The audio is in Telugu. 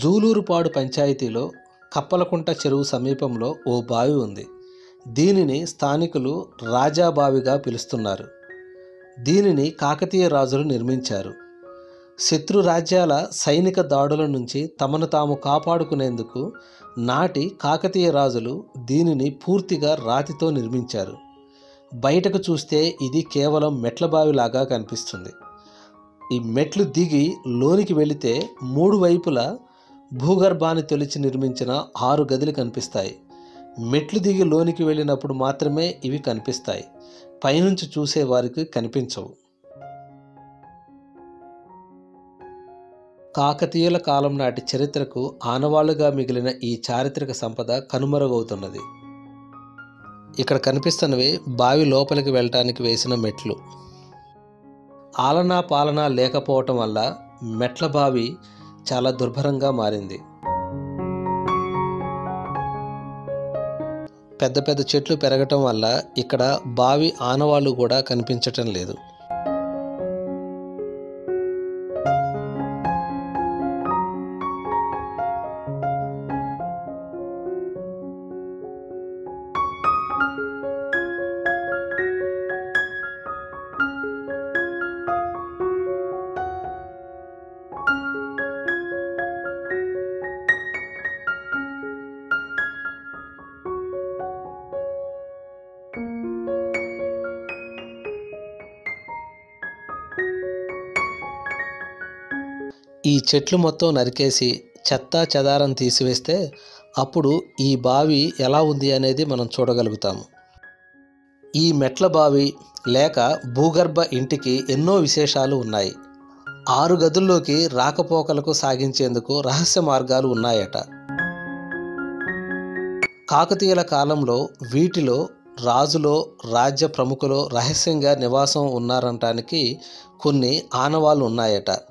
జూలూరుపాడు పంచాయతీలో కప్పలకుంట చెరువు సమీపంలో ఓ బావి ఉంది దీనిని స్థానికులు రాజాబావిగా పిలుస్తున్నారు దీనిని కాకతీయ రాజులు నిర్మించారు శత్రు రాజ్యాల సైనిక దాడుల నుంచి తమను తాము కాపాడుకునేందుకు నాటి కాకతీయ రాజులు దీనిని పూర్తిగా రాతితో నిర్మించారు బయటకు చూస్తే ఇది కేవలం మెట్ల బావిలాగా కనిపిస్తుంది ఈ మెట్లు దిగి లోనికి వెళితే మూడు వైపులా భూగర్భాన్ని తొలిచి నిర్మించిన ఆరు గదులు కనిపిస్తాయి మెట్లు దిగి లోనికి వెళ్ళినప్పుడు మాత్రమే ఇవి కనిపిస్తాయి పైనుంచి చూసే వారికి కనిపించవు కాకతీయుల కాలం నాటి చరిత్రకు ఆనవాళ్లుగా మిగిలిన ఈ చారిత్రక సంపద కనుమరుగవుతున్నది ఇక్కడ కనిపిస్తున్నవి బావి లోపలికి వెళ్ళటానికి వేసిన మెట్లు ఆలనా పాలన లేకపోవటం వల్ల మెట్ల బావి చాలా దుర్భరంగా మారింది పెద్ద పెద్ద చెట్లు పెరగటం వల్ల ఇక్కడ బావి ఆనవాళ్ళు కూడా కనిపించటం లేదు ఈ చెట్లు మొత్తం నరికేసి చెత్త చెదారం తీసివేస్తే అప్పుడు ఈ బావి ఎలా ఉంది అనేది మనం చూడగలుగుతాము ఈ మెట్ల బావి లేక భూగర్భ ఇంటికి ఎన్నో విశేషాలు ఉన్నాయి ఆరు గదుల్లోకి రాకపోకలకు సాగించేందుకు రహస్య మార్గాలు ఉన్నాయట కాకతీయుల కాలంలో వీటిలో రాజులో రాజ్య ప్రముఖులు రహస్యంగా నివాసం ఉన్నారనటానికి కొన్ని ఆనవాళ్ళు ఉన్నాయట